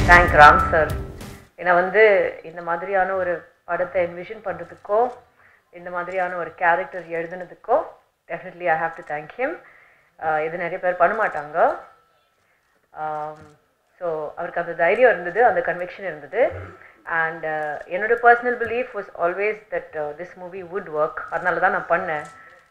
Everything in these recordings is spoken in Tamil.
தேங்க் ராம் சார் ஏன்னா வந்து இந்த மாதிரியான ஒரு படத்தை என்விஷன் பண்ணுறதுக்கோ இந்த மாதிரியான ஒரு கேரக்டர் எழுதுனதுக்கோ definitely I have to thank him இது நிறைய பேர் பண்ண மாட்டாங்க ஸோ அவருக்கு அந்த தைரியம் இருந்தது அந்த கன்விக்ஷன் இருந்தது அண்ட் என்னோட personal belief was always that this movie would work அதனால தான் நான் பண்ணேன்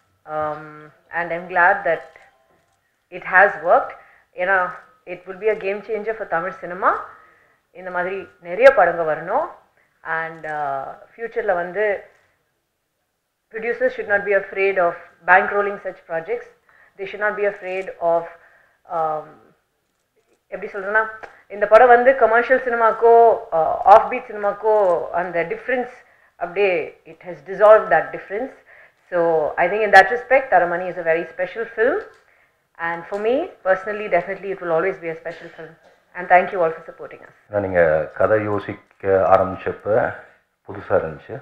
and I'm glad that it has worked ஏன்னா it will be a game changer for Tamil cinema இந்த மாதிரி நிறைய படங்கள் வரணும் அண்ட் ஃப்யூச்சரில் வந்து producers should not be afraid of bankrolling such projects. They should not be afraid of um, எப்படி சொல்றேன்னா இந்த படம் வந்து கமர்ஷியல் சினிமாக்கோ ஆஃப் பீட் சினிமாக்கோ அந்த டிஃப்ரென்ஸ் அப்படியே it has dissolve that difference so I think in that respect Taramani is a very special film and for me personally definitely it will always be a special film and thank you all for supporting us ஏன்னா நீங்கள் கதை யோசிக்க ஆரம்பிச்சப்ப புதுசாக இருந்துச்சு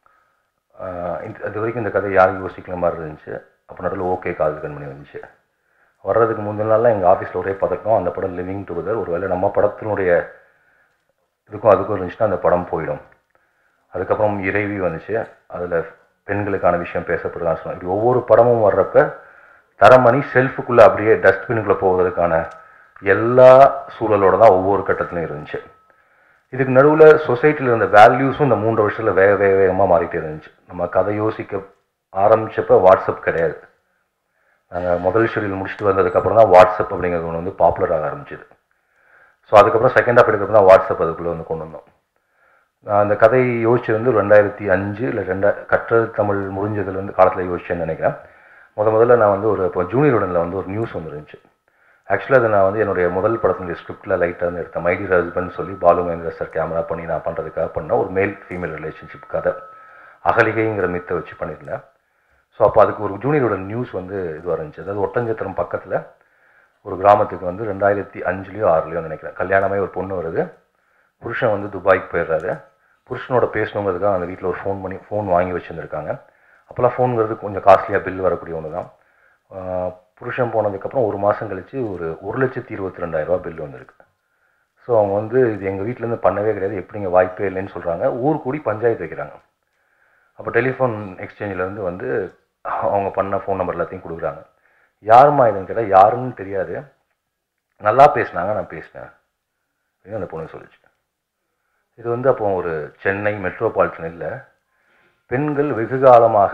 ஆஹ் இந்த- அது வரைக்கும் இந்த கதை யாரும் யோசிக்கல மாதிரி இருந்துச்சு அப்போ நடுவில் ஓகே காதல் கண்மணி வந்துச்சு வர்றதுக்கு முந்தின நாள்லாம் எங்கள் ஆஃபீஸில் ஒரே பதட்டம் அந்த படம் லிவிங் டுகெதர் ஒருவேளை நம்ம படத்தினுடைய இதுக்கும் அதுக்கும் இருந்துச்சுன்னா அந்த படம் போயிடும் அதுக்கப்புறம் இறைவி வந்துச்சு அதில் பெண்களுக்கான விஷயம் பேசப்படுதான் சொன்னோம் இப்படி ஒவ்வொரு படமும் வர்றப்ப தரமணி செல்ஃபுக்குள்ளே அப்படியே டஸ்ட்பினுக்குள்ளே போவதற்கான எல்லா சூழலோட தான் ஒவ்வொரு கட்டத்திலும் இருந்துச்சு இதுக்கு நடுவில் சொசைட்டியில் இருந்த வேல்யூஸும் இந்த மூன்று வருஷத்தில் வேக வேக வேகமாக மாறிட்டே இருந்துச்சு நம்ம கதை யோசிக்க ஆரம்பிச்சப்ப வாட்ஸ்அப் கிடையாது நாங்கள் முதல் ஷெடியூல் முடிச்சுட்டு வந்ததுக்கப்புறம் தான் வாட்ஸ்அப் அப்படிங்கிறது ஒன்று வந்து பாப்புலர் ஆக ஆரம்பிச்சது ஸோ அதுக்கப்புறம் செகண்ட் ஆஃப் எடுக்கிறது தான் வாட்ஸ்அப் அதுக்குள்ளே வந்து கொண்டு வந்தோம் நான் அந்த கதையை யோசிச்சது வந்து ரெண்டாயிரத்தி அஞ்சு இல்லை ரெண்டா கற்றது தமிழ் முடிஞ்சதுலேருந்து காலத்தில் யோசிச்சேன்னு நினைக்கிறேன் முத முதல்ல நான் வந்து ஒரு இப்போ ஜூனியர் உடனில் வந்து ஒரு நியூஸ் வந்துருந்துச்சு ஆக்சுவலாக அதை நான் வந்து என்னுடைய முதல் படத்தினுடைய ஸ்கிரிப்டில் லைட்டாக இருந்து எடுத்தேன் மைடியர் ஹஸ்பண்ட் சொல்லி பாலு மகேந்திர சார் கேமரா பண்ணி நான் பண்ணுறதுக்காக பண்ண ஒரு மேல் ஃபீமேல் ரிலேஷன்ஷிப் கதை அகலிகைங்கிற மித்தை வச்சு பண்ணியிருந்தேன் ஸோ அப்போ அதுக்கு ஒரு ஜூனியரோட நியூஸ் வந்து இது வந்துச்சு அதாவது ஒட்டஞ்சத்திரம் பக்கத்தில் ஒரு கிராமத்துக்கு வந்து ரெண்டாயிரத்தி அஞ்சுலேயோ ஆறுலையோ நினைக்கிறேன் கல்யாணமே ஒரு பொண்ணு வருது புருஷன் வந்து துபாய்க்கு போயிடுறாரு புருஷனோட பேசணுங்கிறதுக்காக அந்த வீட்டில் ஒரு ஃபோன் பண்ணி ஃபோன் வாங்கி வச்சுருந்துருக்காங்க அப்போல்லாம் ஃபோனுங்கிறது கொஞ்சம் காஸ்ட்லியாக பில் வரக்கூடிய ஒன்று தான் ஆஹ் புருஷன் போனதுக்கப்புறம் ஒரு மாதம் கழிச்சு ஒரு ஒரு லட்சத்தி இருபத்தி ரெண்டாயிரரூபா பில் வந்திருக்கு ஸோ அவங்க வந்து இது எங்கள் வீட்டிலேருந்து பண்ணவே கிடையாது எப்படிங்க வாய்ப்பே இல்லைன்னு சொல்கிறாங்க ஊர் கூடி பஞ்சாயத்து வைக்கிறாங்க அப்போ டெலிஃபோன் எக்ஸ்சேஞ்சிலேருந்து வந்து அவங்க பண்ண ஃபோன் நம்பர் எல்லாத்தையும் கொடுக்குறாங்க யாரும்மா இதுன்னு கேட்டால் யாருன்னு தெரியாது நல்லா பேசுனாங்க நான் பேசினேன் அப்படின்னு அந்த பொண்ணு சொல்லிச்சு இது வந்து அப்போ ஒரு சென்னை மெட்ரோபாலிட்டன் இல்லை பெண்கள் வெகு காலமாக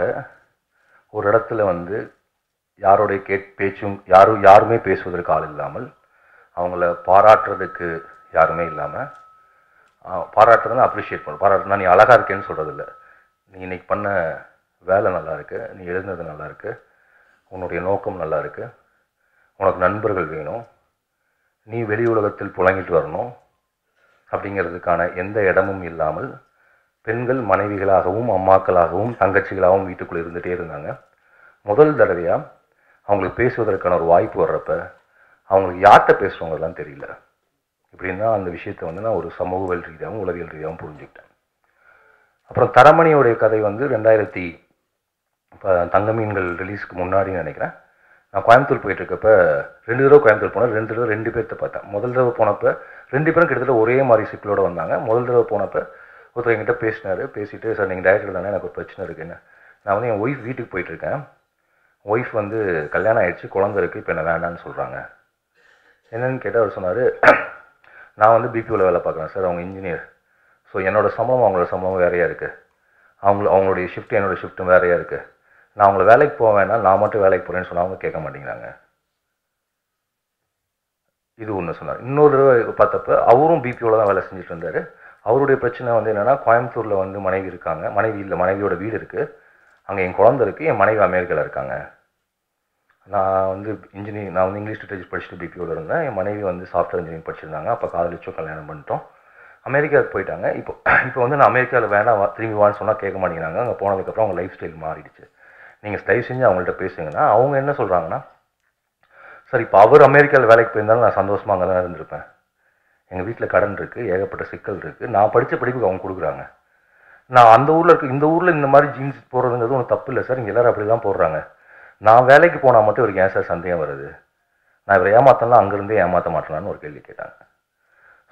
ஒரு இடத்துல வந்து யாருடைய கேட் பேச்சும் யாரும் யாருமே பேசுவதற்கு ஆள் இல்லாமல் அவங்கள பாராட்டுறதுக்கு யாருமே இல்லாமல் பாராட்டுறதுனா அப்ரிஷியேட் பண்ணும் பாராட்டுனா நீ அழகாக இருக்கேன்னு சொல்கிறது இல்லை நீ இன்னைக்கு பண்ண வேலை நல்லா இருக்கு நீ எழுதுனது நல்லா இருக்கு உன்னுடைய நோக்கம் நல்லா இருக்கு உனக்கு நண்பர்கள் வேணும் நீ வெளி உலகத்தில் புழங்கிட்டு வரணும் அப்படிங்கிறதுக்கான எந்த இடமும் இல்லாமல் பெண்கள் மனைவிகளாகவும் அம்மாக்களாகவும் தங்கச்சிகளாகவும் வீட்டுக்குள்ளே இருந்துகிட்டே இருந்தாங்க முதல் தடவையாக அவங்களுக்கு பேசுவதற்கான ஒரு வாய்ப்பு வர்றப்ப அவங்களுக்கு யார்கிட்ட பேசுகிறவங்கலாம் தெரியல இப்படின்னு தான் அந்த விஷயத்தை வந்து நான் ஒரு சமூகவியல் ரீதியாகவும் உளவியல் ரீதியாகவும் புரிஞ்சுக்கிட்டேன் அப்புறம் தரமணியோடைய கதை வந்து ரெண்டாயிரத்தி இப்போ தங்க மீன்கள் ரிலீஸ்க்கு முன்னாடி நினைக்கிறேன் நான் கோயம்புத்தூர் போயிட்டு இருக்கப்ப ரெண்டு தடவை கோயம்புத்தூர் போனேன் ரெண்டு தடவை ரெண்டு பேர்த்த பார்த்தேன் முதல் தடவை போனப்ப ரெண்டு பேரும் கிட்டத்தட்ட ஒரே மாதிரி சிக்கலோட வந்தாங்க முதல் தடவை போனப்ப ஒருத்தர் என்கிட்ட பேசினாரு பேசிட்டு சார் நீங்கள் டேரக்டர் தானே எனக்கு ஒரு பிரச்சனை இருக்குன்னு நான் வந்து என் ஒய்ஃப் வீட்டுக்கு போயிட்டு இருக்கேன் ஒய்ஃப் வந்து கல்யாணம் ஆயிடுச்சு குழந்தை இருக்குது இப்போ என்ன வேண்டான்னு சொல்கிறாங்க என்னன்னு கேட்டால் அவர் சொன்னார் நான் வந்து பிபிஓவில் வேலை பார்க்குறேன் சார் அவங்க இன்ஜினியர் ஸோ என்னோட சம்பளம் அவங்களோட சம்பளம் வேறையாக இருக்குது அவங்க அவங்களுடைய ஷிஃப்ட் என்னோட ஷிஃப்ட்டும் வேறையாக இருக்குது நான் அவங்கள வேலைக்கு போக வேணாம் நான் மட்டும் வேலைக்கு போகிறேன்னு சொன்னா அவங்க கேட்க மாட்டேங்கிறாங்க இது ஒன்று சொன்னார் இன்னொரு தடவை பார்த்தப்ப அவரும் பிபிஓவில் தான் வேலை செஞ்சுட்டு இருந்தார் அவருடைய பிரச்சனை வந்து என்னென்னா கோயம்புத்தூரில் வந்து மனைவி இருக்காங்க மனைவி இல்லை மனைவியோட வீடு இருக்குது அங்கே என் குழந்தை இருக்குது என் மனைவி அமெரிக்காவில் இருக்காங்க நான் வந்து இன்ஜினியரிங் நான் வந்து இங்கிலீஷ் லிட்டரேச்சர் படிச்சுட்டு பிபிஓவில் இருந்தேன் என் மனைவி வந்து சாஃப்ட்வேர் இன்ஜினியரிங் படிச்சிருந்தாங்க அப்போ காதலிச்சோம் கல்யாணம் பண்ணிட்டோம் அமெரிக்காவுக்கு போயிட்டாங்க இப்போ இப்போ வந்து நான் அமெரிக்காவில் வேணாம் வா- திரும்பி வான்னு சொன்னால் கேட்க மாட்டேங்கிறாங்க அங்கே போனதுக்கப்புறம் அவங்க லைஃப் ஸ்டைல் மாறிடுச்சு நீங்கள் தயவு செஞ்சு அவங்கள்ட்ட பேசுங்கன்னா அவங்க என்ன சொல்கிறாங்கன்னா சார் இப்போ அவர் அமெரிக்காவில் வேலைக்கு போயிருந்தாலும் நான் சந்தோஷமாக அங்கே தான் இருந்திருப்பேன் எங்கள் வீட்டில் கடன் இருக்குது ஏகப்பட்ட சிக்கல் இருக்குது நான் படித்த படிப்புக்கு அவங்க கொடுக்குறாங்க நான் அந்த ஊரில் இருக்க இந்த ஊரில் இந்த மாதிரி ஜீன்ஸ் போடுறதுங்கிறது ஒன்றும் தப்பு இல்லை சார் இங்கே எல்லாரும் அப்படி தான் போடுறாங்க நான் வேலைக்கு போனால் மட்டும் இவருக்கு ஏன் சார் சந்தேகம் வருது நான் இவரை ஏமாத்தலாம் அங்கேருந்தே ஏமாற்ற மாட்டேனான்னு ஒரு கேள்வி கேட்டாங்க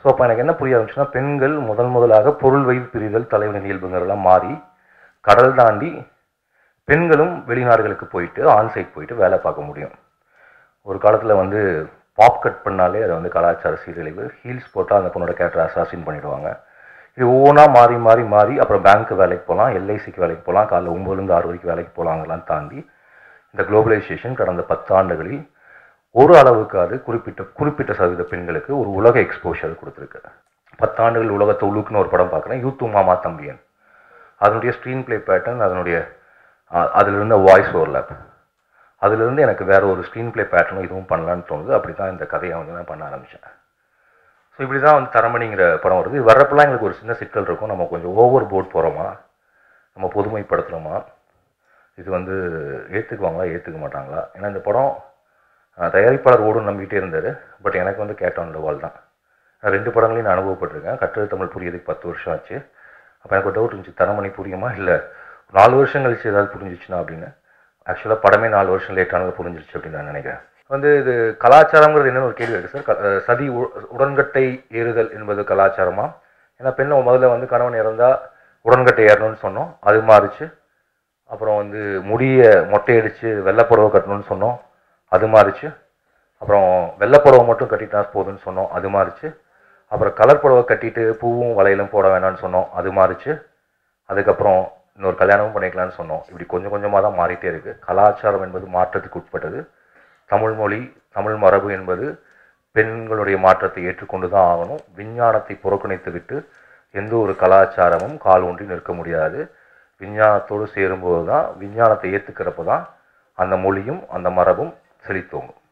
ஸோ அப்போ எனக்கு என்ன புரிய ஆரம்பிச்சுன்னா பெண்கள் முதல் முதலாக பொருள் வைப்பு பிரிதல் தலைவன் இயல்புங்கிறதெல்லாம் மாறி கடல் தாண்டி பெண்களும் வெளிநாடுகளுக்கு போயிட்டு ஆன்சைட் போயிட்டு வேலை பார்க்க முடியும் ஒரு காலத்தில் வந்து பாப் கட் பண்ணாலே அது வந்து கலாச்சார சீரழிவு ஹீல்ஸ் போட்டால் அந்த பொண்ணோட கேரக்டர் அசாசின் பண்ணிடுவாங்க இது ஒவ்வொன்றா மாறி மாறி மாறி அப்புறம் பேங்க்கு வேலைக்கு போகலாம் எல்ஐசிக்கு வேலைக்கு போகலாம் காலைல ஒம்பதுலேருந்து ஆறு வரைக்கும் வேலைக்கு போகலாங்கலாம் தாண்டி இந்த குளோபலைசேஷன் கடந்த பத்து ஆண்டுகளில் ஒரு அளவுக்கு அது குறிப்பிட்ட குறிப்பிட்ட சதவீத பெண்களுக்கு ஒரு உலக எக்ஸ்போஷர் கொடுத்துருக்கு பத்தாண்டுகள் உலகத்தை உழுக்குன்னு ஒரு படம் பார்க்குறேன் யூத்து மாமா தம்பியன் அதனுடைய ஸ்க்ரீன் ப்ளே பேட்டர்ன் அதனுடைய அஹ், அதில் இருந்த வாய்ஸ் ஓவர்லேப் அதிலிருந்து எனக்கு வேற ஒரு ஸ்க்ரீன் ப்ளே பேட்டர்னும் இதுவும் பண்ணலான்னு தோணுது அப்படி தான் இந்த கதையை வந்து நான் பண்ண ஆரம்பித்தேன் ஸோ இப்படி தான் வந்து தரமணிங்கிற படம் வருது இது வர்றப்பெல்லாம் எங்களுக்கு ஒரு சின்ன சிக்கல் இருக்கும் நம்ம கொஞ்சம் ஓவர் போர்ட் போகிறோமா நம்ம பொதுமைப்படுத்துகிறோமா இது வந்து ஏற்றுக்குவாங்களா ஏற்றுக்க மாட்டாங்களா ஏன்னா இந்த படம் அஹ், தயாரிப்பாளர் ஓடும் நம்பிக்கிட்டே இருந்தார் பட் எனக்கு வந்து கேட் ஆன் த வால் தான் நான் ரெண்டு படங்களையும் நான் அனுபவப்பட்டிருக்கேன் கட்டுரை தமிழ் புரியதுக்கு பத்து வருஷம் ஆச்சு அப்போ எனக்கு ஒரு டவுட் இருந்துச்சு தரமணி புரியுமா இல்லை நாலு வருஷம் கழிச்சு ஏதாவது புரிஞ்சிச்சுன்னா அப்படின்னு ஆக்சுவலாக படமே நாலு வருஷம் லேட்டானது புரிஞ்சிருச்சு அப்படின்னு நான் நினைக்கிறேன் வந்து இது கலாச்சாரங்கிறது என்னன்னு ஒரு கேள்வி இருக்குது சார் க- அஹ் சதி உ- உடன்கட்டை ஏறுதல் என்பது கலாச்சாரமா ஏன்னா பெண்ணை முதல்ல வந்து கணவன் இறந்தால் உடன்கட்டை ஏறணும்னு சொன்னோம் அது மாறிச்சு அப்புறம் வந்து முடிய மொட்டையடிச்சு வெள்ளைப்புடவை கட்டணும்னு சொன்னோம் அது மாறிச்சு அப்புறம் வெள்ளைப்புடவை மட்டும் கட்டிட்டா போதும்னு சொன்னோம் அது மாறிச்சு அப்புறம் கலர் புடவை கட்டிட்டு பூவும் வளையலும் போட வேணாம்னு சொன்னோம் அது மாறிச்சு அதுக்கப்புறம் இன்னொரு கல்யாணமும் பண்ணிக்கலாம்னு சொன்னோம் இப்படி கொஞ்சம் கொஞ்சமாக தான் மாறிட்டே இருக்கு கலாச்சாரம் என்பது மாற்றத்துக்கு உட்பட்டது தமிழ் மொழி தமிழ் மரபு என்பது பெண்களுடைய மாற்றத்தை ஏற்றுக்கொண்டு தான் ஆகணும் விஞ்ஞானத்தை புறக்கணித்து விட்டு எந்த ஒரு கலாச்சாரமும் கால் ஊன்றி நிற்க முடியாது விஞ்ஞானத்தோடு சேரும்போது தான் விஞ்ஞானத்தை ஏற்றுக்கிறப்ப தான் அந்த மொழியும் அந்த மரபும் செழித்தோங்கும்